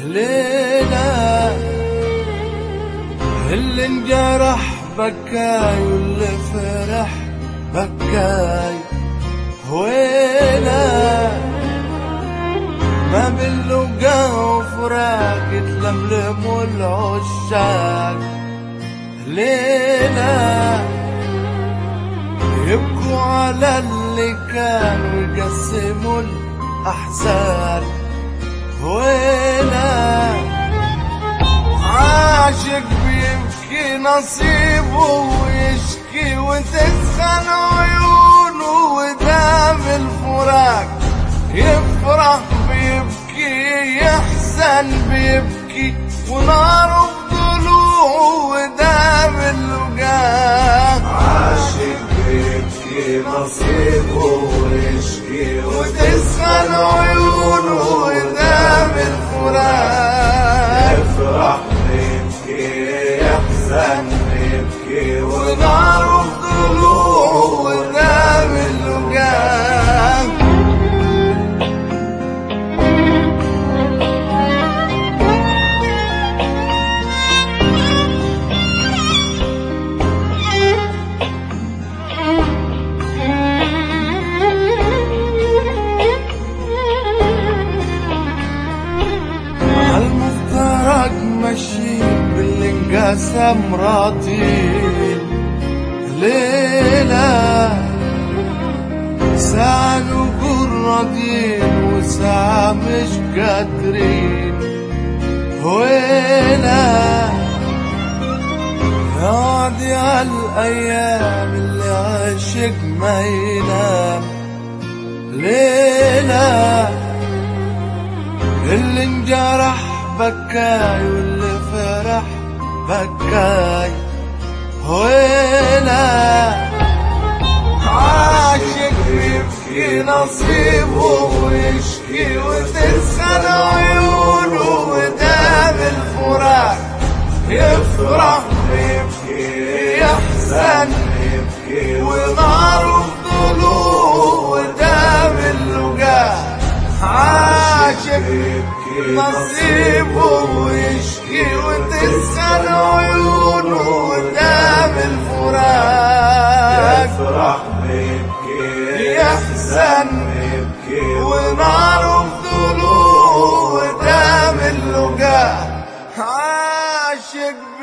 ليلة اللي انجرح بكاي واللي فرح بكاي ويلا ما باللقا وفراق تلملموا العشاق ليلة يبكوا على اللي كان ويقسموا الأحزان ويلا عاشق بيبكي نصيبه ويشكي وتسخن عيونه ودام الفراق يفرح بيبكي يحزن بيبكي وناره بضلوعه ودام اللقاء عاشق بيبكي نصيبه ويشكي وتسخن عيونه ودام الفراق يفرح بيبكي يحزن بيبكي وناره بضلوعه ودام اللقاء المفترق ماشيين باللي انقسم راضين ليلة ساعة نقول راضين وساعة مش قادرين ويلا يعدي على الأيام اللي عاشق ما ينام ليلة اللي انجرح بكاي واللي فرح بكاي ويلا عاشق بيبكي نصيبه ويشكي وتسخن عيونه ودام الفراق يفرح بيبكي يحزن بيبكي وناره بضلوعه ودام اللقاء عاشق بيبكي نصيبه ويشكي وتسخن عيونه ودام الفراق يفرح بيبكي يحزن بيبكي وناره بضلوعه ودام اللقاء عاشق